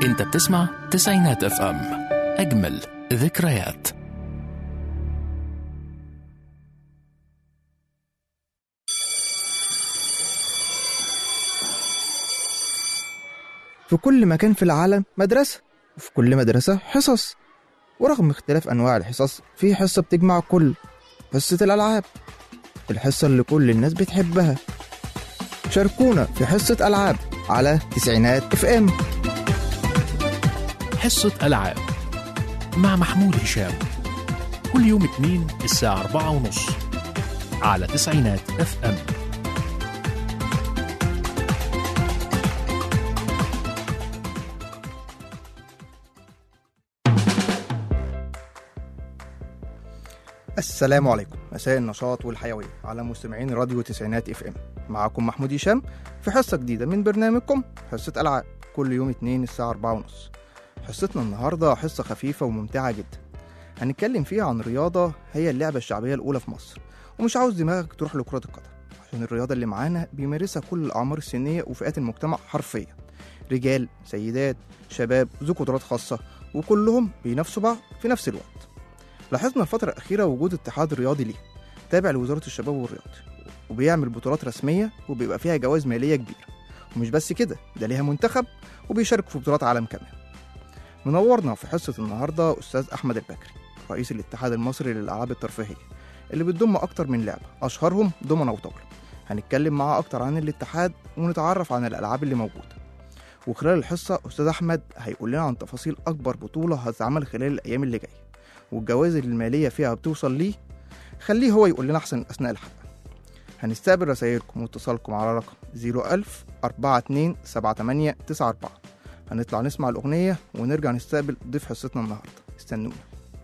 انت بتسمع تسعينات اف ام اجمل ذكريات في كل مكان في العالم مدرسة وفي كل مدرسة حصص ورغم اختلاف أنواع الحصص في حصة بتجمع كل حصة الألعاب الحصة اللي كل الناس بتحبها شاركونا في حصة ألعاب على تسعينات اف ام حصة ألعاب مع محمود هشام كل يوم اثنين الساعة أربعة ونص على تسعينات اف ام السلام عليكم مساء النشاط والحيوية على مستمعين راديو تسعينات اف ام معاكم محمود هشام في حصة جديدة من برنامجكم حصة ألعاب كل يوم اتنين الساعة أربعة ونص حصتنا النهاردة حصة خفيفة وممتعة جدا هنتكلم فيها عن رياضة هي اللعبة الشعبية الأولى في مصر ومش عاوز دماغك تروح لكرة القدم عشان الرياضة اللي معانا بيمارسها كل الأعمار السنية وفئات المجتمع حرفيا رجال سيدات شباب ذو قدرات خاصة وكلهم بينافسوا بعض في نفس الوقت لاحظنا الفترة الأخيرة وجود اتحاد رياضي ليه تابع لوزارة الشباب والرياضة وبيعمل بطولات رسمية وبيبقى فيها جوائز مالية كبيرة ومش بس كده ده ليها منتخب وبيشارك في بطولات عالم كمان منورنا في حصة النهاردة أستاذ أحمد البكري رئيس الاتحاد المصري للألعاب الترفيهية اللي بتضم أكتر من لعبة أشهرهم دومنا وطاولة هنتكلم معاه أكتر عن الاتحاد ونتعرف عن الألعاب اللي موجودة وخلال الحصة أستاذ أحمد هيقول لنا عن تفاصيل أكبر بطولة هتتعمل خلال الأيام اللي جاية والجوائز المالية فيها بتوصل ليه خليه هو يقول لنا أحسن أثناء الحلقة هنستقبل رسائلكم واتصالكم على رقم 01000 42 78 94 هنطلع نسمع الأغنية ونرجع نستقبل ضيف حصتنا النهاردة استنونا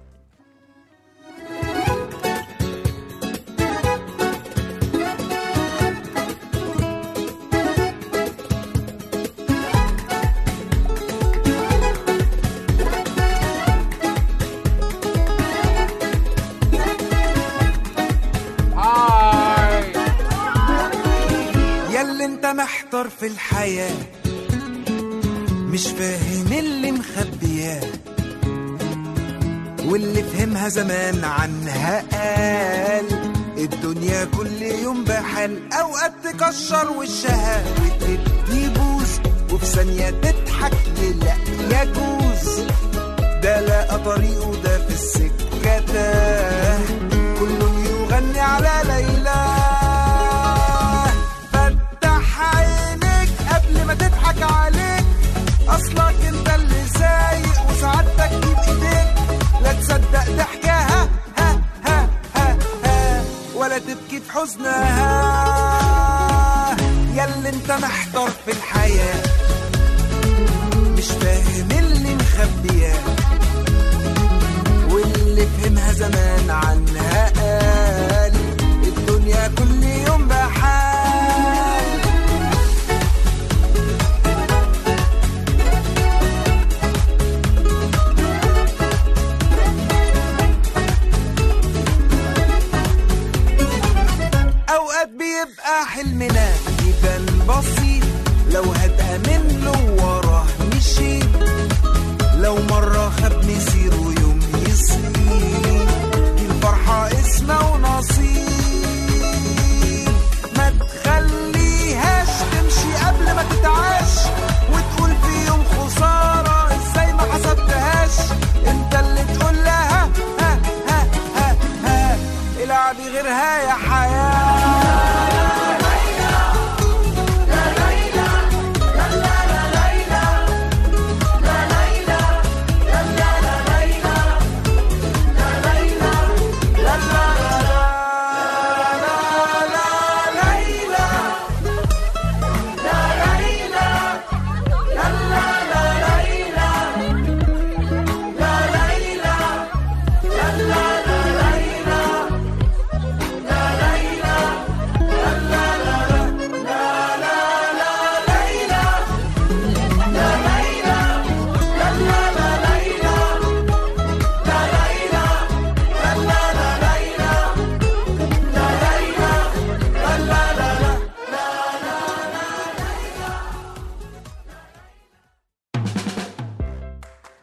ياللي انت محتار في الحياة مش فاهم اللي مخبياه واللي فهمها زمان عنها قال الدنيا كل يوم بحال اوقات تكشر وشها وتبتدي بوز وفي ثانية تضحك لا يجوز ده لقى طريقه ده في السكة تاه كله يغني على ليلى فتح عينيك قبل ما تضحك عليك اصلك انت اللي سايق وسعادتك دي بايديك لا تصدق ضحكها ها ها ها ها ولا تبكي في حزنها ياللي انت محتار في الحياه مش فاهم اللي مخبياه واللي فهمها زمان عنها قال الدنيا كل يوم بحال اوقات بيبقى حلمنا يبان بسيط لو هتأمن له وراه مشي لو مرة خد مسيره يوم يصير دي الفرحة اسمه ونصيب ما تخليهاش تمشي قبل ما تتعاش وتقول في يوم خسارة ازاي ما حسبتهاش انت اللي تقول لها ها ها ها ها العبي غيرها يا حياة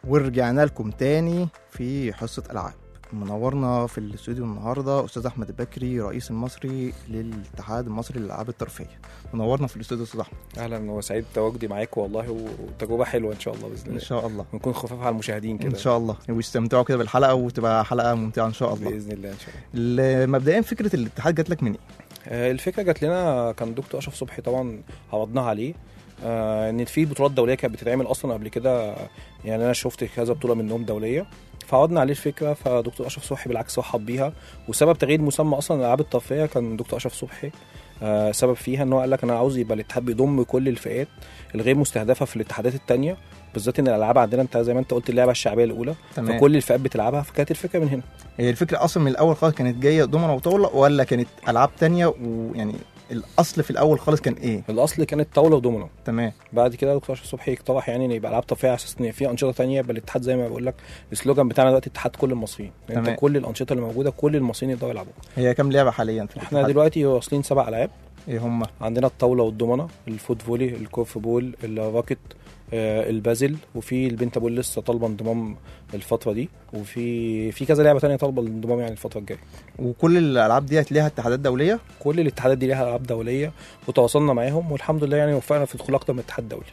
ورجعنا لكم تاني في حصة ألعاب منورنا في الاستوديو النهارده استاذ احمد البكري رئيس المصري للاتحاد المصري للالعاب الترفيهيه منورنا في الاستوديو استاذ احمد اهلا وسعيد تواجدي معاكم والله وتجربه حلوه ان شاء الله باذن ان الله شاء الله ونكون خفاف على المشاهدين كده ان شاء الله ويستمتعوا كده بالحلقه وتبقى حلقه ممتعه ان شاء الله باذن الله ان شاء الله ال- مبدئيا فكره الاتحاد جات لك من ايه؟ آه، الفكره جات لنا كان دكتور اشرف صبحي طبعا عرضناها عليه آه، ان في بطولات دوليه كانت بتتعمل اصلا قبل كده يعني انا شفت كذا بطوله منهم دوليه فعرضنا عليه الفكره فدكتور اشرف صبحي بالعكس رحب بيها وسبب تغيير مسمى اصلا الالعاب الترفيهيه كان دكتور اشرف صبحي آه، سبب فيها ان هو قال لك انا عاوز يبقى الاتحاد بيضم كل الفئات الغير مستهدفه في الاتحادات التانية بالذات ان الالعاب عندنا انت زي ما انت قلت اللعبه الشعبيه الاولى تمام فكل الفئات بتلعبها فكانت الفكره من هنا هي الفكره اصلا من الاول خالص كانت جايه دومنا وطاوله ولا كانت العاب تانية ويعني الاصل في الاول خالص كان ايه؟ الاصل كانت طاوله ودومينو تمام بعد كده دكتور اشرف صبحي اقترح يعني ان يبقى العاب ترفيهيه على اساس ان في انشطه تانية يبقى الاتحاد زي ما بقول لك السلوجان بتاعنا دلوقتي اتحاد كل المصريين يعني انت تمام. كل الانشطه اللي موجوده كل المصريين يقدروا يلعبوها هي كام لعبه حاليا في احنا الاتحاد؟ دلوقتي واصلين سبع العاب ايه هم؟ عندنا الطاوله والضمنه الفوت فولي الكورف بول الراكت آه، البازل وفي البنت بول لسه طالبه انضمام الفتره دي وفي في كذا لعبه تانية طالبه الانضمام يعني الفتره الجايه وكل الالعاب ديت ليها اتحادات دوليه كل الاتحادات دي ليها العاب دوليه وتواصلنا معاهم والحمد لله يعني وفقنا في دخول اكتر من اتحاد دولي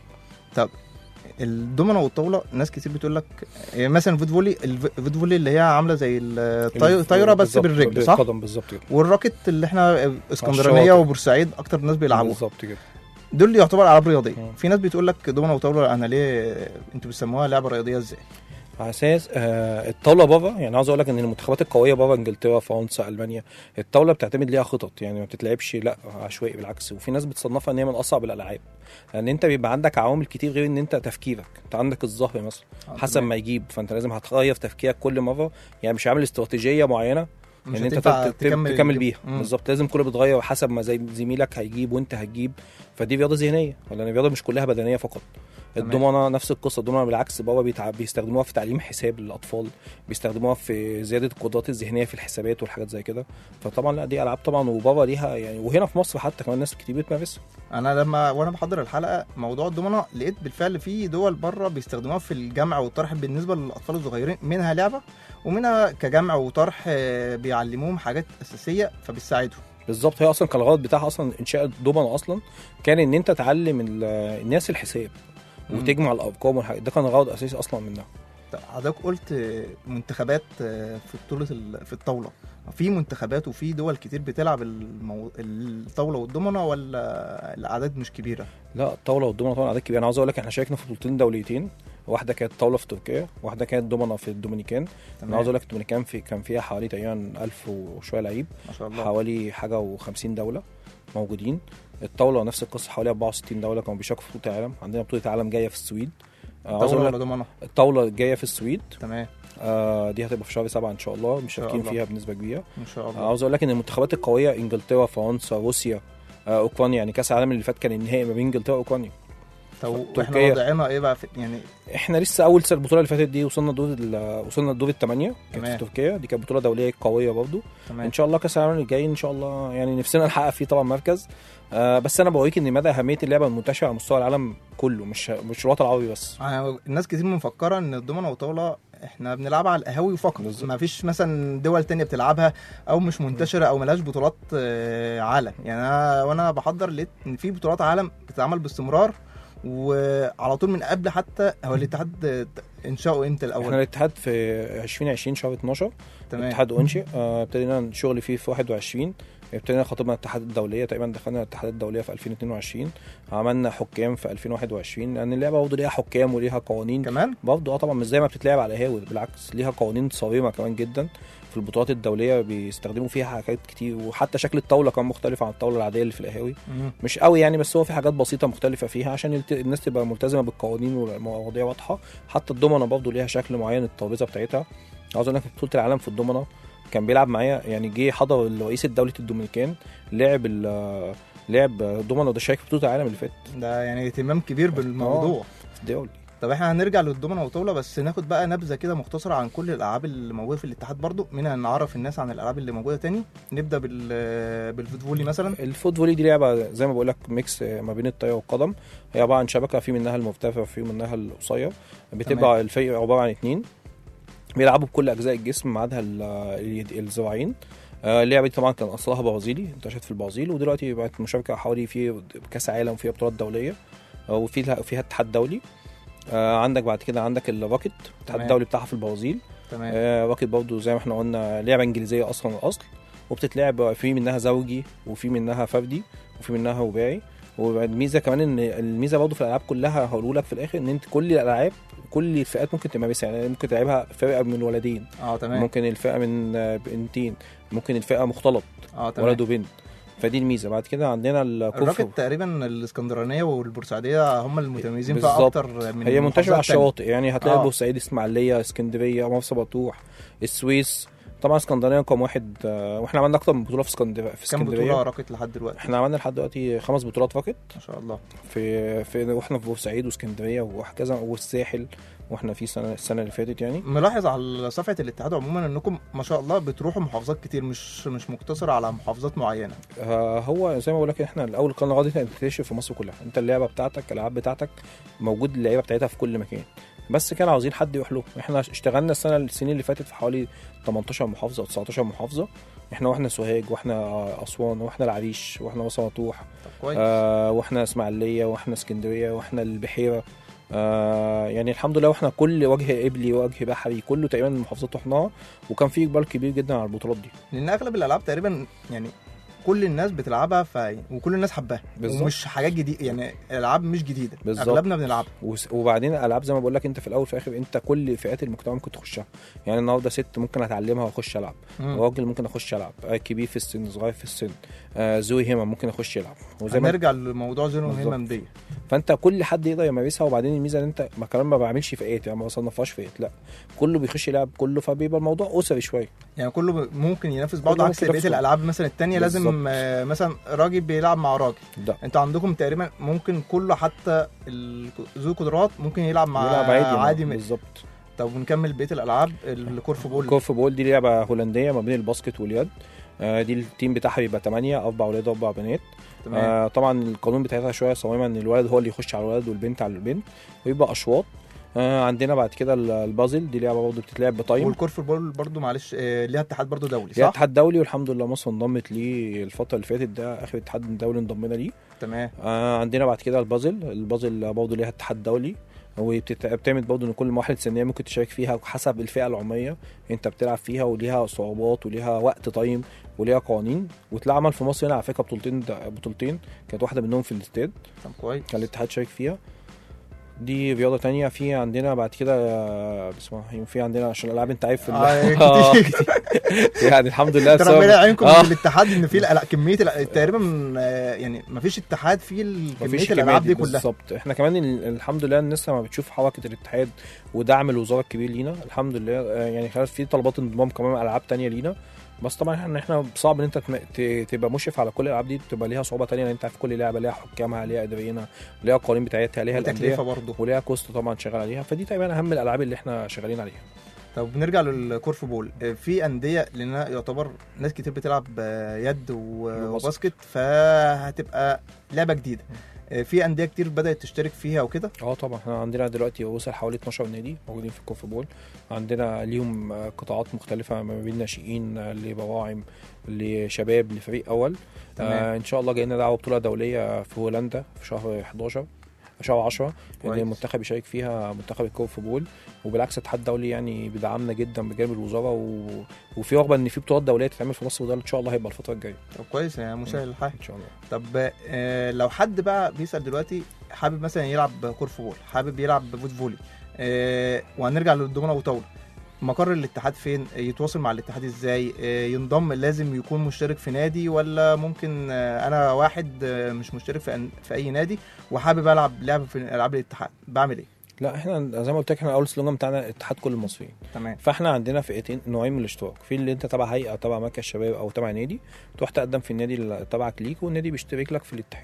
الدومنا والطاوله ناس كتير بتقول لك إيه مثلا الفوت فولي الفوت فولي اللي هي عامله زي الطي- الطايره بس بالظبط، بالرجل صح؟ بالقدم بالظبط كده والراكت اللي احنا اسكندرانيه الشاطئ. وبورسعيد اكتر ناس بيلعبوها بالظبط كده دول يعتبر العاب رياضيه مم. في ناس بتقول لك دومنا وطاوله انا ليه انتوا بتسموها لعبه رياضيه ازاي؟ على اساس آه الطاوله بره يعني عاوز اقول لك ان المنتخبات القويه بره انجلترا فرنسا المانيا الطاوله بتعتمد ليها خطط يعني ما بتتلعبش لا عشوائي بالعكس وفي ناس بتصنفها ان هي من اصعب الالعاب لان انت بيبقى عندك عوامل كتير غير ان انت تفكيرك انت عندك الظهر مثلا حسب ما يجيب فانت لازم هتغير في تفكيرك كل مره يعني مش عامل استراتيجيه معينه مش ان انت هتنفع تت- تكمل, تكمل بيها مم. بالظبط لازم كله بتغير حسب ما زي زميلك هيجيب وانت هتجيب فدي رياضه ذهنيه ولا الرياضه مش كلها بدنيه فقط تمام. الضمنه نفس القصه الضمنه بالعكس بابا بيتع... بيستخدموها في تعليم حساب للاطفال بيستخدموها في زياده القدرات الذهنيه في الحسابات والحاجات زي كده فطبعا لا دي العاب طبعا وبابا ليها يعني وهنا في مصر حتى كمان ناس كتير بتمارسها انا لما وانا بحضر الحلقه موضوع الدومنه لقيت بالفعل في دول بره بيستخدموها في الجمع والطرح بالنسبه للاطفال الصغيرين منها لعبه ومنها كجمع وطرح آه، بيعلموهم حاجات اساسيه فبتساعدهم بالظبط هي اصلا كان الغرض بتاعها اصلا انشاء الضمنه اصلا كان ان انت تعلم ال- الناس الحساب مم. وتجمع الارقام والحاجات ده كان الغرض الاساسي اصلا منها طب حضرتك قلت آه، منتخبات آه، في بطوله ال- في الطاوله في منتخبات وفي دول كتير بتلعب المو... الطاوله والدومنه ولا الاعداد مش كبيره لا الطاوله والدومنه طبعا عدد كبير انا عاوز اقول لك احنا شاركنا في بطولتين دوليتين واحده كانت طاوله في تركيا واحده كانت دومنه في الدومينيكان انا عاوز اقول لك الدومينيكان في كان فيها حوالي تقريبا 1000 وشويه لعيب ما شاء الله حوالي حاجه و50 دوله موجودين الطاوله نفس القصه حوالي 64 دوله كانوا بيشاركوا في بطوله العالم عندنا بطوله العالم جايه في السويد آه، عاوز طاوله اقول ولا لك دومنه الطاوله جايه في السويد تمام آه دي هتبقى في شهر سبعة ان شاء الله مشاركين الله. فيها بنسبه كبيره ان شاء الله آه عاوز اقول لك ان المنتخبات القويه انجلترا فرنسا روسيا آه اوكرانيا يعني كاس العالم اللي فات كان النهائي ما بين انجلترا واوكرانيا طب تركيا. واحنا وضعنا ايه بقى في يعني احنا لسه اول سنه البطوله اللي فاتت دي وصلنا دور ال- وصلنا لدور الثمانيه كانت تمام. في تركيا دي كانت بطوله دوليه قويه برضه تمام ان شاء الله كاس العالم اللي جاي ان شاء الله يعني نفسنا نحقق فيه طبعا مركز آه بس انا بوريك ان مدى اهميه اللعبه المنتشره على مستوى العالم كله مش مش الوطن العربي بس أنا الناس كتير مفكره ان الدومنه والطاوله احنا بنلعبها على القهاوي فقط بالظبط. ما فيش مثلا دول تانية بتلعبها او مش منتشره او ملهاش بطولات آه، عالم يعني انا وانا بحضر لقيت ان في بطولات عالم بتتعمل باستمرار وعلى طول من قبل حتى هو الاتحاد آه، انشاؤه امتى احنا الاول الاتحاد في 2020 شهر 12 تمام الاتحاد انشئ آه، ابتدينا شغل فيه في 21 ابتدينا خطبنا الاتحادات الدوليه تقريبا دخلنا الاتحادات الدوليه في 2022 عملنا حكام في 2021 لان اللعبه برضه ليها حكام وليها قوانين كمان برضه اه طبعا مش زي ما بتتلعب على القهاوي بالعكس ليها قوانين صارمه كمان جدا في البطولات الدوليه بيستخدموا فيها حاجات كتير وحتى شكل الطاوله كان مختلف عن الطاوله العاديه اللي في القهاوي مم. مش قوي يعني بس هو في حاجات بسيطه مختلفه فيها عشان الت- الناس تبقى ملتزمه بالقوانين والمواضيع واضحه حتى الضمنه برضه ليها شكل معين الترابيزه بتاعتها عاوز اقول لك في بطوله العالم في الضمنه كان بيلعب معايا يعني جه حضر رئيس دوله الدومينيكان لعب ال- لعب ضمنه وده شارك في بطوله العالم اللي فاتت ده يعني اهتمام كبير بالموضوع في الدوري طب احنا هنرجع للدومنه وطاوله بس ناخد بقى نبذه كده مختصره عن كل الالعاب اللي موجوده في الاتحاد برضو منها نعرف الناس عن الالعاب اللي موجوده تاني نبدا بال بالفوتفولي مثلا الفوت فولي دي لعبه زي ما بقول لك ميكس ما بين الطايره والقدم هي عباره عن شبكه في منها المرتفع وفي منها القصير بتبقى الفريق عباره عن اتنين بيلعبوا بكل اجزاء الجسم ما عدا ال- اليد- الذراعين آه، اللعبه دي طبعا كان اصلها برازيلي انتشرت في البرازيل ودلوقتي بقت مشاركه حوالي في كاس عالم فيها بطولات دوليه آه، وفيها فيها اتحاد دولي آه، عندك بعد كده عندك الراكت الاتحاد تمام. الدولي بتاعها في البرازيل تمام آه، راكت برضه زي ما احنا قلنا لعبه انجليزيه اصلا الاصل وبتتلعب في منها زوجي وفي منها فردي وفي منها رباعي والميزه كمان ان الميزه برضه في الالعاب كلها هقول لك في الاخر ان انت كل الالعاب كل الفئات ممكن تمارسها يعني ممكن تلعبها فرقه من ولدين اه تمام ممكن الفئه من آه، بنتين ممكن الفئه مختلط اه تمام ولد وبنت فدي الميزه بعد كده عندنا الكفر الراكت تقريبا الاسكندرانيه والبورسعيديه هم المتميزين فيها بالظبط. اكتر من هي منتشره على المحافظات التانية. الشواطئ يعني هتلاقي آه. بورسعيد اسماعيليه اسكندريه مرسى مطروح السويس طبعا اسكندريه رقم واحد آه، واحنا عملنا اكتر من بطوله في اسكندريه في كام بطوله اسكندريه راكت لحد دلوقتي احنا عملنا لحد دلوقتي خمس بطولات فقط ما شاء الله في في واحنا في بورسعيد واسكندريه وهكذا والساحل واحنا في سنه السنه اللي فاتت يعني ملاحظ على صفحه الاتحاد عموما انكم ما شاء الله بتروحوا محافظات كتير مش مش مقتصره على محافظات معينه آه، هو زي ما بقول لك احنا الاول كنا غاضي تكتشف في مصر كلها انت اللعبه بتاعتك الالعاب بتاعتك موجود اللعيبه بتاعتها في كل مكان بس كانوا عاوزين حد يروح له احنا اشتغلنا السنه السنين اللي فاتت في حوالي 18 محافظه او 19 محافظه احنا واحنا سوهاج واحنا اسوان واحنا العريش واحنا مرسى مطروح طب كويس آه واحنا اسماعيليه واحنا اسكندريه واحنا البحيره آه يعني الحمد لله واحنا كل وجه قبلي وجه بحري كله تقريبا المحافظات رحناها وكان في اقبال كبير جدا على البطولات دي لان اغلب الالعاب تقريبا يعني كل الناس بتلعبها ف... وكل الناس حباها بالظبط. ومش حاجات جديده يعني العاب مش جديده بالظبط. اغلبنا بنلعبها وس- وبعدين الالعاب زي ما بقول لك انت في الاول وفي الاخر انت كل فئات المجتمع ممكن تخشها يعني النهارده ست ممكن اتعلمها واخش العب مم. راجل ممكن اخش العب آه، كبير في السن صغير في السن آه ذوي همم ممكن اخش يلعب وزي ما هنرجع لموضوع زينو بالظبط. همم دي فانت كل حد يقدر يمارسها وبعدين الميزه ان انت ما كمان ما بعملش فئات يعني ما بصنفهاش فئات لا كله بيخش يلعب كله فبيبقى الموضوع اسري شويه يعني كله ب- ممكن ينافس بعض كله عكس ممكن بقيه ينافسه. الالعاب مثلا التانية لازم بالظبط. آه، مثلا راجل بيلعب مع راجل ده انتوا عندكم تقريبا ممكن كله حتى ال- ذو قدرات ممكن يلعب مع يلعب عادي عادي م- بالظبط طب ونكمل بقيه الالعاب الكورف بول الكورف بول دي لعبه هولنديه ما بين الباسكت واليد آه دي التيم بتاعها بيبقى 8 اربع اولاد واربع بنات تمام آه طبعا القانون بتاعتها شويه صميمه ان الولد هو اللي يخش على الولد والبنت على البنت ويبقى اشواط آه عندنا بعد كده ال- البازل دي لعبه برضه بتتلعب بتايم والكورف بول برضو معلش آه، ليها اتحاد برضو دولي ليها صح؟ اتحاد دولي والحمد لله مصر انضمت ليه الفتره اللي فاتت ده اخر اتحاد دولي انضمينا ليه تمام آه عندنا بعد كده البازل البازل برضه ليها اتحاد دولي وبتعتمد برضه ان كل مرحله سنيه ممكن تشارك فيها حسب الفئه العمريه انت بتلعب فيها وليها صعوبات وليها وقت تايم وليها قوانين واتعمل في مصر هنا على فكره بطولتين بطولتين كانت واحده منهم في الاستاد طب كويس كان الاتحاد شارك فيها دي رياضه تانية في عندنا بعد كده آه، بسم الله الرحمن الرحيم في عندنا عشان الالعاب انت عارف ال- آه، آه، كتير. يعني الحمد لله ربنا بسبب- يعينكم آه. من الاتحاد ان في الألع- كميه الأ- تقريبا آه، يعني ما فيش اتحاد فيه ال- كميه مفيش الالعاب دي كمية كلها بالظبط احنا كمان ال- الحمد لله الناس لما بتشوف حركه الاتحاد ودعم الوزاره الكبير لينا الحمد لله آه، يعني خلاص في طلبات انضمام كمان العاب تانية لينا بس طبعا احنا احنا صعب ان انت تم- ت- تبقى مشرف على كل الالعاب دي بتبقى ليها صعوبه تانية لان انت عارف كل لعبه ليها حكامها ليها اداريينها ليها القوانين بتاعتها ليها الانديه وتكلفه برضه وليها كوست طبعا شغال عليها فدي تقريبا اهم الالعاب اللي احنا شغالين عليها طب نرجع للكورف بول آه، في انديه لان يعتبر ناس كتير بتلعب آه، يد و- وباسكت. وباسكت فهتبقى لعبه جديده آه، في انديه كتير بدات تشترك فيها وكده اه طبعا احنا عندنا دلوقتي وصل حوالي 12 نادي موجودين في الكوف بول عندنا ليهم آه، قطاعات مختلفه ما بين ناشئين آه، لبواعم لشباب لفريق اول تمام. آه ان شاء الله جاي لنا دعوه بطوله دوليه في هولندا في شهر 11 شهر 10 كويس. اللي المنتخب يشارك فيها منتخب الكوف بول وبالعكس الاتحاد الدولي يعني بيدعمنا جدا بجانب الوزاره و... وفي رغبه ان في بطولات دوليه تتعمل في مصر وده ان شاء الله هيبقى الفتره الجايه طب كويس يعني مسهل الحال ان شاء الله طب آه، لو حد بقى بيسال دلوقتي حابب مثلا يلعب كورف بول حابب يلعب فوت فولي آه، وهنرجع للدومنه وطاوله مقر الاتحاد فين آه، يتواصل مع الاتحاد ازاي آه، ينضم لازم يكون مشترك في نادي ولا ممكن آه، انا واحد آه، مش مشترك في أن- في اي نادي وحابب العب لعبه في العاب الاتحاد بعمل ايه لا احنا زي ما قلت لك احنا اول سلوجان بتاعنا اتحاد كل المصريين تمام فاحنا عندنا فئتين نوعين من الاشتراك في اللي انت تبع هيئه تبع مركز شباب او تبع نادي تروح تقدم في النادي اللي تبعك ليك والنادي بيشترك لك في الاتحاد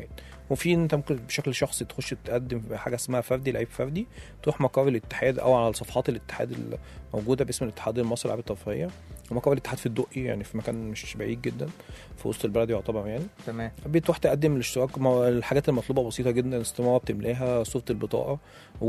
وفي انت ممكن بشكل شخصي تخش تقدم حاجه اسمها فردي لعيب فردي تروح مقر الاتحاد او على صفحات الاتحاد الموجوده باسم الاتحاد المصري للعاب الترفيهيه ومقر الاتحاد في الدقي يعني في مكان مش بعيد جدا في وسط البلد يعتبر يعني تمام بتروح تقدم الاشتراك ما- الحاجات المطلوبه بسيطه جدا استماره بتملاها صوره البطاقه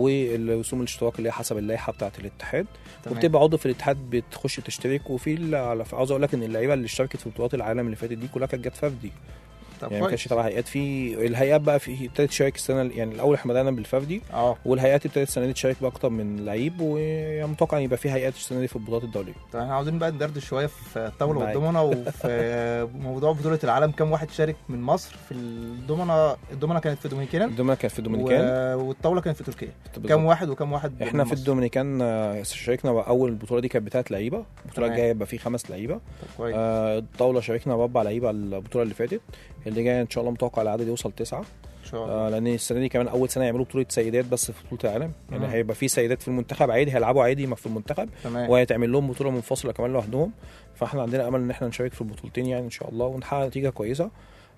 ورسوم الاشتراك اللي هي حسب اللائحه بتاعه الاتحاد تمام وبتبقى عضو في الاتحاد بتخش تشترك وفي ال- على عاوز اقول لك ان اللعيبه اللي اشتركت في بطولات العالم اللي فاتت دي كلها كانت جت فردي طب يعني ما كانش كويس تبع هيئات في الهيئات بقى في ابتدت تشارك السنه يعني الاول احنا بدانا بالفردي اه والهيئات ابتدت السنه دي تشارك باكتر من لعيب ومتوقع ان يبقى في هيئات السنه دي في البطولات الدوليه طب احنا عاوزين بقى ندردش شويه في الطاوله معاك. والضمنه وفي موضوع بطوله العالم كام واحد شارك من مصر في الضمنه الضمنه كانت في دومينيكان الدومينيكان كانت في الدومينيكان و... والطاوله كانت في تركيا بالظبط. كام واحد وكام واحد احنا من في مصر؟ الدومينيكان آه، شاركنا بقى اول البطوله دي كانت بتاعت لعيبه البطوله تمام. الجايه يبقى في خمس لعيبه طب كويس آه، الطاوله شاركنا باربع لعيبه البطوله اللي فاتت اللي جايه ان شاء الله متوقع العدد يوصل تسعه ان شاء الله آه لان السنه دي كمان اول سنه يعملوا بطوله سيدات بس في بطوله العالم يعني مم. هيبقى في سيدات في المنتخب عادي هيلعبوا عادي ما في المنتخب تمام وهيتعمل لهم بطوله منفصله كمان لوحدهم فاحنا عندنا امل ان احنا نشارك في البطولتين يعني ان شاء الله ونحقق نتيجه كويسه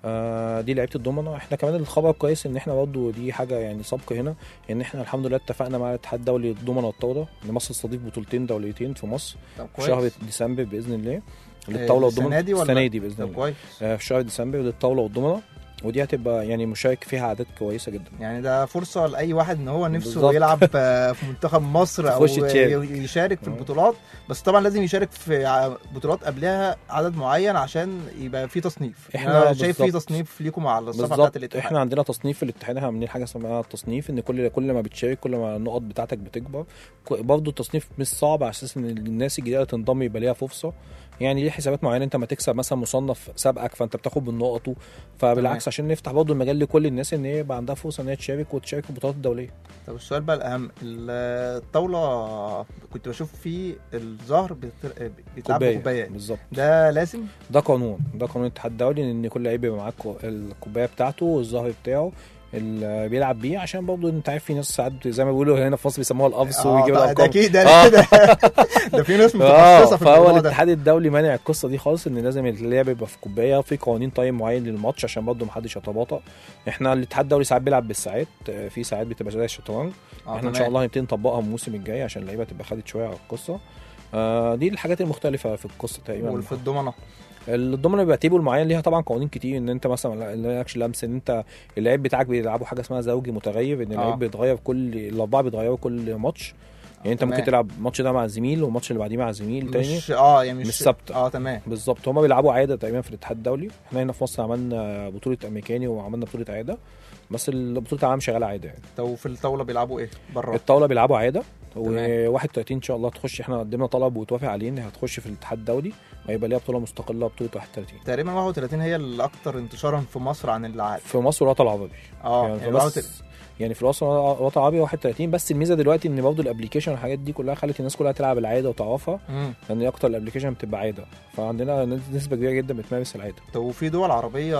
آه دي لعيبه الضمنه احنا كمان الخبر كويس ان احنا برضه دي حاجه يعني سابقه هنا ان احنا الحمد لله اتفقنا مع الاتحاد الدولي للضمنه والطاوله ان مصر تستضيف بطولتين دوليتين في مصر طب في كويس شهر ديسمبر باذن الله للطاوله السنة والضمنه دي ولا؟ السنه دي باذن طب الله كويس آه في شهر ديسمبر للطاوله والضمنه ودي هتبقى يعني مشارك فيها اعداد كويسه جدا يعني ده فرصه لاي واحد ان هو نفسه بالظبط. يلعب آه، في منتخب مصر او تخش تشارك. يشارك في آه. البطولات بس طبعا لازم يشارك في ع- بطولات قبلها عدد معين عشان يبقى في تصنيف إحنا انا شايف في بالظبط. تصنيف ليكم على الصفحه بتاعت بالظبط الاتحاد احنا عندنا تصنيف في الاتحاد احنا عاملين حاجه اسمها التصنيف ان كل كل ما بتشارك كل ما النقط بتاعتك بتكبر ك- برضه التصنيف مش صعب على اساس ان الناس الجديده تنضم يبقى ليها فرصه يعني ليه حسابات معينه انت ما تكسب مثلا مصنف سابقك فانت بتاخد بالنقط فبالعكس عشان نفتح برضه المجال لكل الناس ان هي يبقى عندها فرصه ان هي تشارك وتشارك في البطولات الدوليه طب السؤال بقى الاهم ال- الطاوله كنت بشوف فيه الظهر بيت- بيتلعب بكوبايات بالظبط ده لازم ده قانون ده قانون الاتحاد الدولي ان كل لعيب يبقى معاه الكو- الكوبايه بتاعته والظهر بتاعه اللي بيلعب بيه عشان برضه انت عارف في ناس ساعات زي ما بيقولوا هنا في مصر بيسموها القفص اه ويجيبوا ده, ده الارقام اكيد ده آه. ده, ده في ناس اه متخصصه في فهو الموضوع ده الاتحاد الدولي مانع القصه دي خالص ان لازم اللعب يبقى في كوبايه في قوانين تايم معين للماتش عشان برضه محدش يتباطأ احنا الاتحاد الدولي ساعات بيلعب بالساعات آه، في ساعات بتبقى زي الشطرنج آه، احنا ان شاء تمام. الله هنبتدي نطبقها الموسم الجاي عشان اللعيبه تبقى خدت شويه على القصه آه دي الحاجات المختلفه في القصه تقريبا وفي الضمنه الضمنه بيبقى تيبل معين ليها طبعا قوانين كتير ان انت مثلا لا- ما لكش لمس ان انت اللعيب بتاعك بيلعبوا حاجه اسمها زوجي متغير ان اللعيب آه. بيتغير كل الاربعه بيتغيروا كل ماتش يعني انت تمام. ممكن تلعب الماتش ده مع زميل والماتش اللي بعديه مع زميل تاني مش اه يعني مش مش ثابتة. اه تمام بالظبط هما بيلعبوا عاده تقريبا في الاتحاد الدولي احنا هنا في مصر عملنا بطوله امريكاني وعملنا بطوله عاده بس بطوله العالم شغاله عاده يعني طب وفي الطاوله بيلعبوا ايه بره الطاوله بيلعبوا عاده تمام. و31 ان شاء الله تخش احنا قدمنا طلب وتوافق عليه ان هتخش في الاتحاد الدولي وهيبقى ليها بطوله مستقله بطوله 31 تقريبا 31 هي الاكثر انتشارا في مصر عن العالم في مصر والوطن العربي اه يعني, يعني يعني بس بس يعني في الوطن الوطن العربي 31 بس الميزه دلوقتي ان برضه الابلكيشن والحاجات دي كلها خلت الناس كلها تلعب العاده وتعرفها لان هي اكتر الابلكيشن بتبقى عاده فعندنا نسبه كبيره جدا بتمارس العاده طب وفي دول عربيه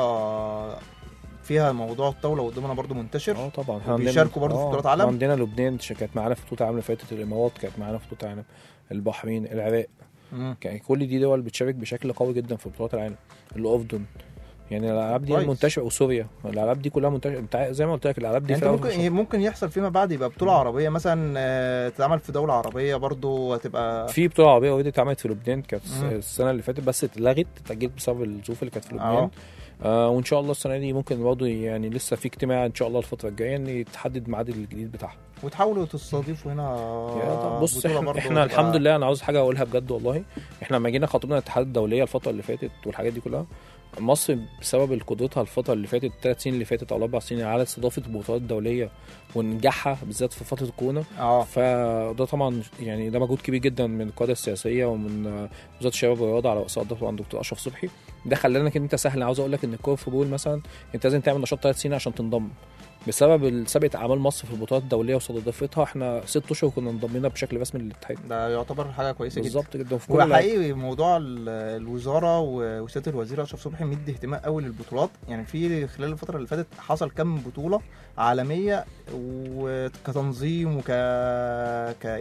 فيها موضوع الطاوله والضمنه برضو منتشر اه طبعا احنا عندنا- وبيشاركوا برضه في آه، بطولات عالم؟ عندنا لبنان ش- كانت معانا في بطوله العالم اللي فاتت الامارات كانت معانا في بطوله العالم البحرين العراق مم. كان كل دي دول بتشارك بشكل قوي جدا في بطولات العالم الاردن يعني الالعاب دي كويس. منتشره وسوريا الالعاب دي كلها منتشره انت عا- زي ما قلت لك الالعاب دي يعني في انت الأول ممكن ممكن يحصل فيما بعد يبقى بطوله عربيه مثلا آه، تتعمل في دوله عربيه برضو هتبقى في بطوله عربيه اوريدي اتعملت في لبنان كانت مم. السنه اللي فاتت بس اتلغت اتاجلت بسبب الظروف اللي كانت في اه لبنان آه وان شاء الله السنه دي ممكن برضه يعني لسه في اجتماع ان شاء الله الفتره الجايه ان يتحدد ميعاد الجديد بتاعها وتحاولوا تستضيفوا هنا يا طب بص بطولة احنا, برضو احنا تبقى- الحمد لله انا عاوز حاجه اقولها بجد والله احنا لما جينا خاطبنا الاتحاد الدوليه الفتره اللي فاتت والحاجات دي كلها مصر بسبب قدرتها الفتره اللي فاتت الثلاث سنين اللي فاتت او الاربع سنين على استضافه البطولات الدوليه ونجاحها بالذات في فتره الكورونا اه فده طبعا يعني ده مجهود كبير جدا من القياده السياسيه ومن آه، وزاره الشباب والرياضه على رئاسه طبعا دكتور اشرف صبحي ده خلانا ان انت سهل عاوز اقول لك ان الكوره في بول مثلا انت لازم تعمل نشاط ثلاث سنين عشان تنضم بسبب سابقه اعمال مصر في البطولات الدوليه واستضافتها احنا ست اشهر كنا انضمينا بشكل رسمي للاتحاد ده يعتبر حاجه كويسه جدا بالظبط جدا في كل هو الألعاب. حقيقي موضوع ال- الوزاره و- وسياده الوزير اشرف صبحي مدي اهتمام قوي للبطولات يعني في خلال الفتره اللي فاتت حصل كم بطوله عالميه وكتنظيم وك ك...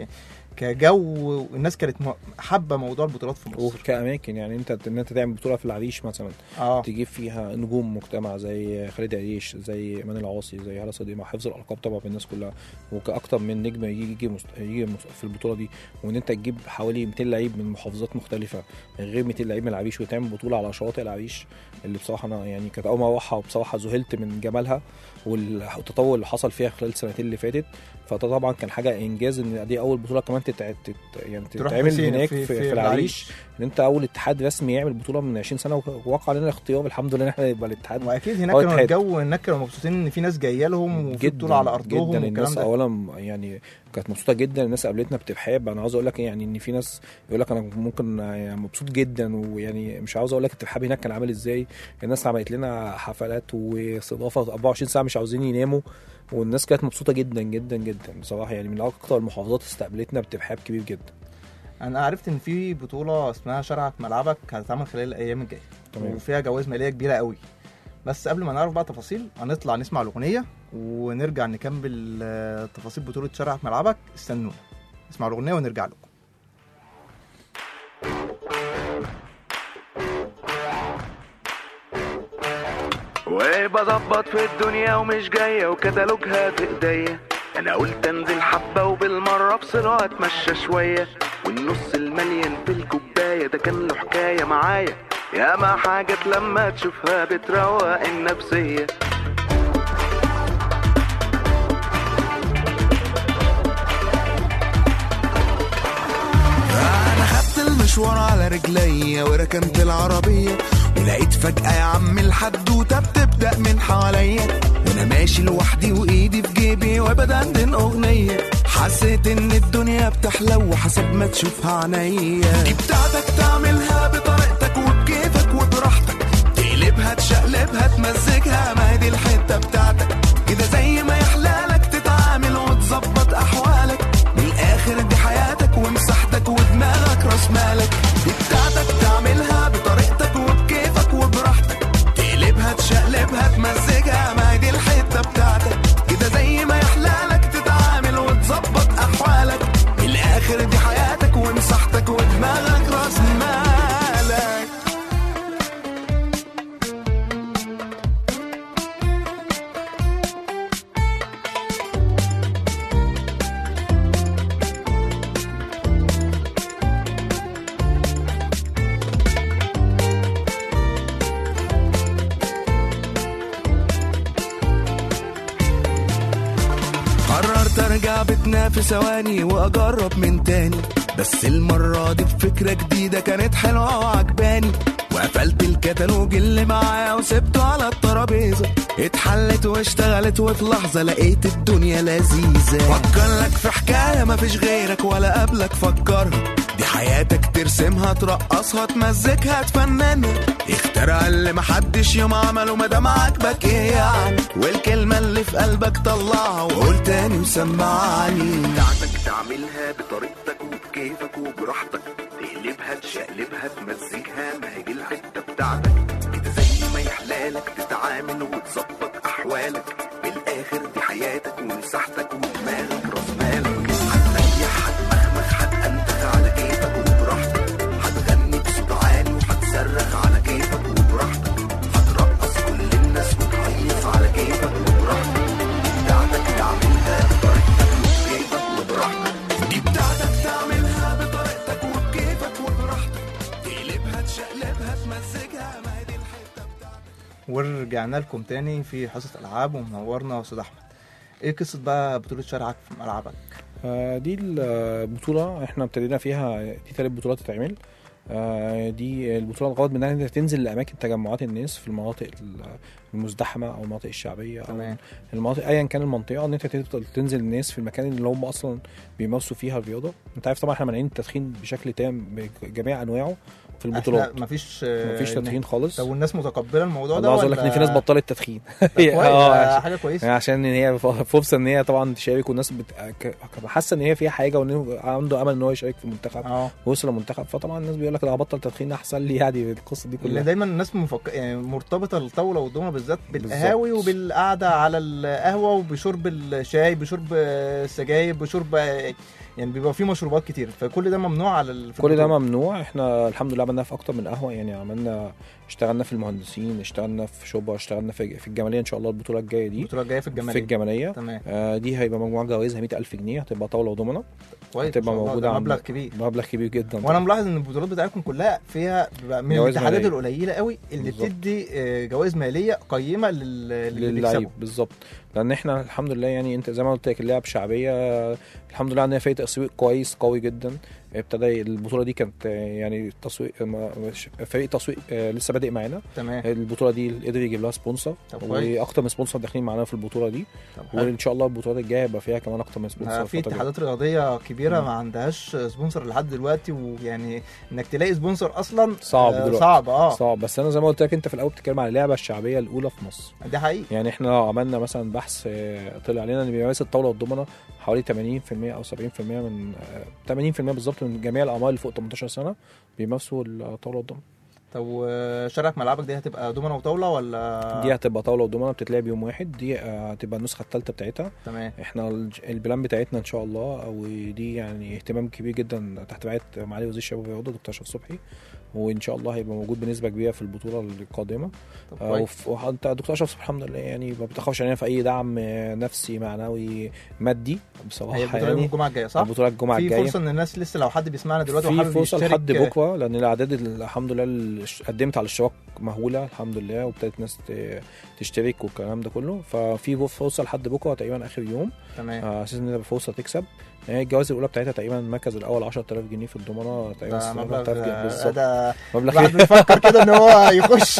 كجو الناس كانت م- حابه موضوع البطولات في مصر وكاماكن يعني انت ان انت تعمل بطوله في العريش مثلا اه تجيب فيها نجوم مجتمع زي خالد عريش زي ايمان العاصي زي هلا صديق مع حفظ الالقاب طبعا بالناس كلها وكاكتر من نجم يجي يجي, مست... يجي مس- في البطوله دي وان انت تجيب حوالي 200 لعيب من محافظات مختلفه غير 200 لعيب من العريش وتعمل بطوله على شواطئ العريش اللي بصراحه انا يعني كانت اول ما اروحها وبصراحه ذهلت من جمالها والتطور اللي حصل فيها خلال السنتين اللي فاتت فده طبعا كان حاجه انجاز ان دي اول بطوله كمان تتع... تت... يعني تروح تتعمل فين؟ هناك في- في, في في, العريش ان انت اول اتحاد رسمي يعمل بطوله من 20 سنه ووقع علينا الاختيار الحمد لله ان احنا نبقى الاتحاد واكيد هناك هو كانوا اتحاد. الجو هناك كانوا مبسوطين ان في ناس جايه لهم وفي جدا بطوله على ارضهم جدا والكلام الناس ده اولا يعني كانت مبسوطه جدا الناس قابلتنا بترحاب انا عاوز اقول لك يعني ان في ناس يقول لك انا ممكن يعني مبسوط جدا ويعني مش عاوز اقول لك الترحاب هناك كان عامل ازاي الناس عملت لنا حفلات واستضافه 24 ساعه مش عاوزين يناموا والناس كانت مبسوطه جدا جدا جدا بصراحه يعني من اكتر المحافظات استقبلتنا بترحاب كبير جدا انا عرفت ان في بطوله اسمها شرعك ملعبك هتتعمل خلال الايام الجايه تمام وفيها جوائز ماليه كبيره قوي بس قبل ما نعرف بقى تفاصيل هنطلع نسمع الاغنيه ونرجع نكمل آه، تفاصيل بطوله شرعك ملعبك استنونا نسمع الاغنيه ونرجع لكم وبظبط في الدنيا ومش جاية وكتالوجها في ايديا انا قلت انزل حبة وبالمرة افصل واتمشى شوية والنص المليان في الكوباية ده كان له حكاية معايا ياما حاجات لما تشوفها بتروق النفسية انا خدت المشوار على رجليا وركنت العربية ولقيت فجأة يا عم الحدوتة بتبدأ من حواليا وانا ماشي لوحدي وايدي في جيبي وبدندن اغنية حسيت ان الدنيا بتحلو حسب ما تشوفها عينيا دي بتاعتك تعملها بطريقتك وبكيفك وبراحتك تقلبها تشقلبها تمزجها ما هي دي الحتة بتاعتك كده زي ما يحلالك تتعامل وتظبط احوالك من الاخر دي حياتك ومساحتك ودماغك راس مالك دي بتاعتك تعملها بطريقتك وبكيفك وبراحتك تقلبها تشقلبها تمزجها ما هي دي الحته بتاعتك كده زي ما يحلالك تتعامل وتظبط احوالك من الاخر دي حياتك ومساحتك ودماغك راس مالك قررت ارجع بيتنا في ثواني واجرب من تاني بس المرة دي بفكرة جديدة كانت حلوة وعجباني وقفلت الكتالوج اللي معايا وسبته على الترابيزة اتحلت واشتغلت وفي لحظة لقيت الدنيا لذيذة فكر لك في حكاية مفيش غيرك ولا قبلك فكرها دي حياتك ترسمها ترقصها تمزجها تفننها اخترع اللي محدش يوم عمله مادام عاجبك ايه يعني والكلمة اللي في قلبك طلعها وقول تاني وسمعني بتاعتك تعملها بطريقتك وبكيفك وبراحتك تقلبها تشقلبها تمزجها ما هي دي الحته بتاعتك كده زي ما يحلالك تتعامل وتظبط احوالك بالاخر دي حياتك ومساحتك ودماغك راس مالك هتريح هتمخمخ هتأنتخ على كيفك وبراحتك هتغني بصوت عالي وهتصرخ على كيفك وبراحتك هترقص كل الناس وتهيص على كيفك وبراحتك بتاعتك تعملها بطريقتك وبكيفك وبراحتك دي بتاعتك تعملها بطريقتك وبكيفك وبراحتك تقلبها تشقلبها تمزجها ما هي دي الحته بتاعتك ورجعنا لكم تاني في حصه العاب ومنورنا استاذ احمد ايه قصه بقى بطوله شرعك في ملعبك آه، دي البطولة احنا ابتدينا فيها دي تالت بطولة تتعمل آه، دي البطولة الغرض منها ان انت تنزل لأماكن تجمعات الناس في المناطق المزدحمة أو المناطق الشعبية أو تمام المناطق أيا كان المنطقة ان انت تفضل تنزل الناس في المكان اللي هم أصلا بيمارسوا فيها الرياضة انت عارف طبعا احنا مانعين التدخين بشكل تام بجميع أنواعه في البطولات مفيش مفيش تدخين خالص طب والناس متقبله الموضوع ده والله عايز اقول لك ان في ناس بطلت تدخين اه اه حاجه كويسه يعني عشان ان هي فرصه ان هي طبعا تشارك والناس بت... ك- حاسه ان هي فيها حاجه وانه عنده امل ان هو يشارك في المنتخب اه ويوصل للمنتخب فطبعا الناس بيقول لك لا هبطل تدخين احسن لي يعني القصه دي اللي كلها دايما الناس مفك... يعني مرتبطه الطاوله والدومه بالذات بالقهاوي بالظبط. وبالقعده على القهوه وبشرب الشاي بشرب السجاير بشرب يعني بيبقى فيه مشروبات كتير فكل ده ممنوع على ال... في كل ده البطولة. ممنوع احنا الحمد لله عملناها في اكتر من قهوه يعني عملنا اشتغلنا في المهندسين اشتغلنا في شوبا اشتغلنا في في الجماليه ان شاء الله البطوله الجايه دي البطوله الجايه في في الجماليه الجماليه تمام آه دي هيبقى مجموع جوائزها 100000 جنيه هتبقى طاوله ودومنه كويس هتبقى ما شاء الله، موجودة ده عند- مبلغ كبير مبلغ كبير جدا وانا طبعاً. ملاحظ ان البطولات بتاعتكم كلها فيها بيبقى من جوائز الاتحادات مالية. القليله قوي اللي بالظبط. بتدي آه، جوائز ماليه قيمه لل- للي للعيب بيكسبوا بالظبط لان احنا الحمد لله يعني انت زي ما قلت لك اللعب شعبيه الحمد لله عندنا فريق تسويق كويس قوي جدا ابتدى البطوله دي كانت آه، يعني تسويق ما- مش- فريق تسويق آه، لسه بادئ معانا تمام البطوله دي قدر يجيب لها سبونسر طب كويس. واكتر من سبونسر داخلين معانا في البطوله دي طب حلو. وان شاء الله البطولات الجايه يبقى فيها كمان اكتر من سبونسر آه، في الفترة الجاية. اتحادات رياضيه كبيره مم. ما عندهاش سبونسر لحد دلوقتي ويعني انك تلاقي سبونسر اصلا صعب آه، دلوقتي. صعب اه صعب بس انا زي ما قلت لك انت في الاول بتتكلم على اللعبه الشعبيه الاولى في مصر دي حقيقي يعني احنا لو عملنا مثلا بحث آه، طلع علينا ان بيمارس الطاوله والضمنه حوالي 80% او 70% من آه، 80% بالظبط من جميع الاعمار اللي فوق 18 سنه بيمارسوا الطاوله والضمنه طب وشارك ملعبك دي هتبقى دومنه وطاوله ولا دي هتبقى طاوله ودومنه بتتلعب يوم واحد دي آه، هتبقى النسخه الثالثه بتاعتها تمام احنا الج- البلان بتاعتنا ان شاء الله ودي يعني اهتمام كبير جدا تحت رعايه معالي وزير الشباب والرياضه دكتور اشرف صبحي وان شاء الله هيبقى موجود بنسبه كبيره في البطوله القادمه طب آه، كويس وف- وانت دكتور اشرف صبحي الحمد لله يعني ما بتخافش علينا في اي دعم آه، نفسي معنوي مادي بصراحه هي البطوله يوم يعني الجمعه الجايه صح؟ البطوله الجمعه في الجايه فرصه ان الناس لسه لو حد بيسمعنا دلوقتي في وحابب فرصه يشترك لحد آه، بكره لان الاعداد ال- الحمد لله ال- قدمت على الاشتراك مهوله الحمد لله وابتدت ناس ت- تشترك والكلام ده كله ففي فرصه لحد بكره تقريبا اخر يوم تمام على اساس ان يبقى فرصه تكسب يعني الجوائز الاولى بتاعتها تقريبا المركز الاول 10000 جنيه في الضمانه تقريبا ده مبلغ 7000 جنيه آه، بالظبط ده مبلغ الواحد بيفكر كده ان هو يخش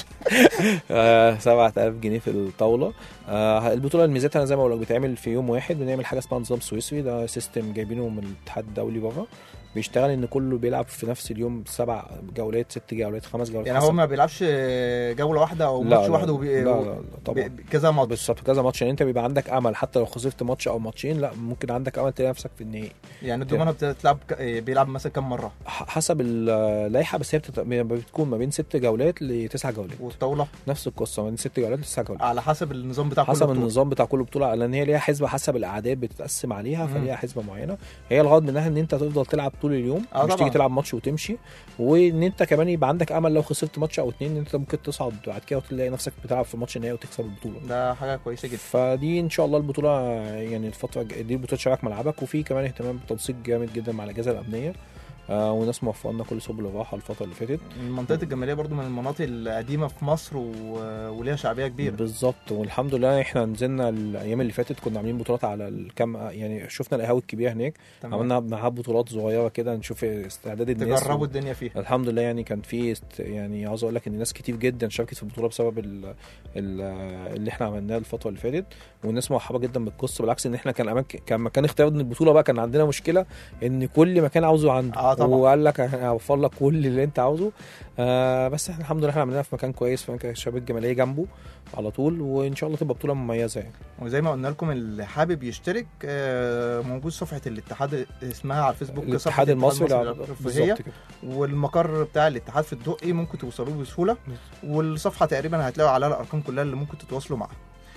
آه، 7000 جنيه في الطاوله آه، البطوله ميزتها زي ما بقول لك بتعمل في يوم واحد بنعمل حاجه اسمها نظام سويسري ده سيستم جايبينه من الاتحاد الدولي بره بيشتغل ان كله بيلعب في نفس اليوم سبع جولات ست جولات خمس جولات يعني حسب. هو ما بيلعبش جوله واحده او لا ماتش لا واحد لا, وبي... لا, لا, لا طبعا ب- كذا ماتش بالظبط كذا ماتش يعني انت بيبقى عندك امل حتى لو خسرت ماتش او ماتشين لا ممكن عندك امل تلاقي نفسك في النهائي يعني الدومنه بتلعب ك... بيلعب مثلا كام مره ح- حسب اللائحه بس هي بتت- بتكون ما بين ست جولات لتسع جولات والطاوله نفس القصه ما بين ست جولات لتسع جولات على حسب النظام بتاع كل حسب بطولة. النظام بتاع كل بطوله لان هي ليها حسبه حسب الاعداد بتتقسم عليها مم. فليها حسبه معينه هي الغرض منها ان انت تفضل تلعب طول اليوم آه مش طبعا. تيجي تلعب ماتش وتمشي وان انت كمان يبقى عندك امل لو خسرت ماتش او اتنين ان انت ممكن تصعد بعد كده وتلاقي نفسك بتلعب في الماتش النهائي وتكسب البطوله ده حاجه كويسه جدا فدي ان شاء الله البطوله يعني الفتره الج- دي بطوله شبك ملعبك وفي كمان اهتمام بتنسيق جامد جدا مع الاجهزه الامنيه آه وناس موفقه لنا كل سبل الراحه الفتره اللي فاتت منطقه الجماليه برضو من المناطق القديمه في مصر و... وليها شعبيه كبيره بالظبط والحمد لله احنا نزلنا الايام اللي فاتت كنا عاملين بطولات على الكام يعني شفنا القهاوي الكبيره هناك تمام. عملنا معاها بطولات صغيره كده نشوف استعداد الناس تجربوا و... الدنيا فيها الحمد لله يعني كان في است... يعني عاوز اقول لك ان ناس كتير جدا شاركت في البطوله بسبب ال... ال... اللي احنا عملناه الفتره اللي فاتت والناس مرحبه جدا بالقصه بالعكس ان احنا كان اماكن كان مكان اختيار ان البطوله بقى كان عندنا مشكله ان كل مكان عاوزه عنده آه طبعا. وقال لك انا هوفر لك كل اللي انت عاوزه آه بس احنا الحمد لله احنا عملناها في مكان كويس في مكان شباب الجماليه جنبه على طول وان شاء الله تبقى بطوله مميزه يعني وزي ما قلنا لكم اللي حابب يشترك آه، موجود صفحه الاتحاد اسمها على الفيسبوك صفحة الاتحاد المصري للرفاهية. بالظبط كده والمقر بتاع الاتحاد في الدقي ممكن توصلوه بسهوله والصفحه تقريبا هتلاقوا عليها الارقام كلها اللي ممكن تتواصلوا معاها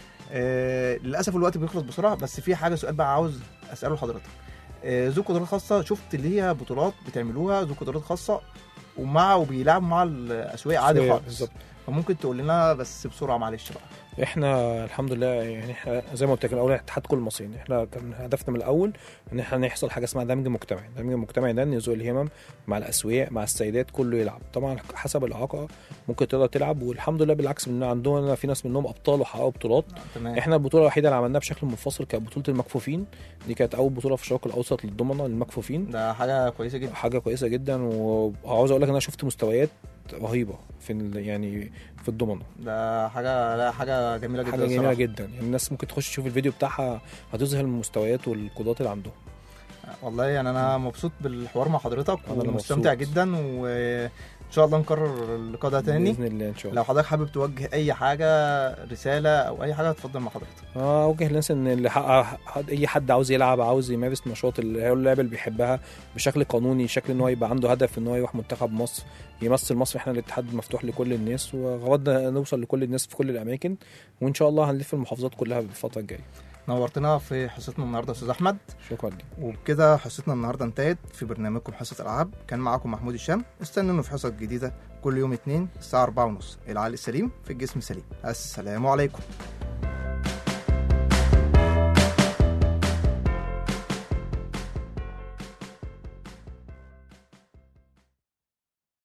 آه للاسف الوقت بيخلص بسرعه بس في حاجه سؤال بقى عاوز اساله لحضرتك آه ذو قدرات خاصه شفت اللي هي بطولات بتعملوها ذو قدرات خاصه ومع وبيلعبوا مع الاسواق عادي سوية، خالص بالظبط فممكن تقول لنا بس بسرعه معلش بقى احنا الحمد لله يعني احنا زي ما قلت لك الاول اتحاد كل المصريين احنا كان هدفنا من الاول ان احنا نحصل حاجه اسمها دمج مجتمعي دمج مجتمعي ده ان ذوي الهمم مع الاسوياء مع السيدات كله يلعب طبعا حسب الاعاقه ممكن تقدر تلعب والحمد لله بالعكس من عندنا في ناس منهم ابطال وحققوا بطولات تمام احنا البطوله الوحيده اللي عملناها بشكل منفصل كانت بطوله المكفوفين دي كانت اول بطوله في الشرق الاوسط للضمنه للمكفوفين ده حاجه كويسه جدا حاجه كويسه جدا وعاوز اقول لك ان انا شفت مستويات رهيبه في ال- يعني في الضمنه ده حاجه لا حاجه جميله جدا حاجه جميله الصراحة. جدا يعني الناس ممكن تخش تشوف الفيديو بتاعها هتظهر المستويات والقدرات اللي عندهم والله يعني انا مبسوط بالحوار مع حضرتك أنا اللي ومستمتع مبسوط. جدا وان شاء الله نكرر اللقاء ده تاني باذن الله ان شاء الله لو حضرتك حابب توجه اي حاجه رساله او اي حاجه اتفضل مع حضرتك اه اوجه للناس ان اللي حق حد اي حد عاوز يلعب عاوز يمارس نشاط اللي هي اللعبه اللي بيحبها بشكل قانوني شكل ان هو يبقى عنده هدف ان هو يروح منتخب مصر يمثل مصر احنا الاتحاد مفتوح لكل الناس وغرضنا نوصل لكل الناس في كل الاماكن وان شاء الله هنلف المحافظات كلها بالفتره الجايه نورتنا في حصتنا النهارده يا استاذ احمد شكرا لك وبكده حصتنا النهارده انتهت في برنامجكم حصه العاب كان معاكم محمود الشام استنونا في حصص جديده كل يوم اثنين الساعه 4:30 العقل السليم في الجسم السليم السلام عليكم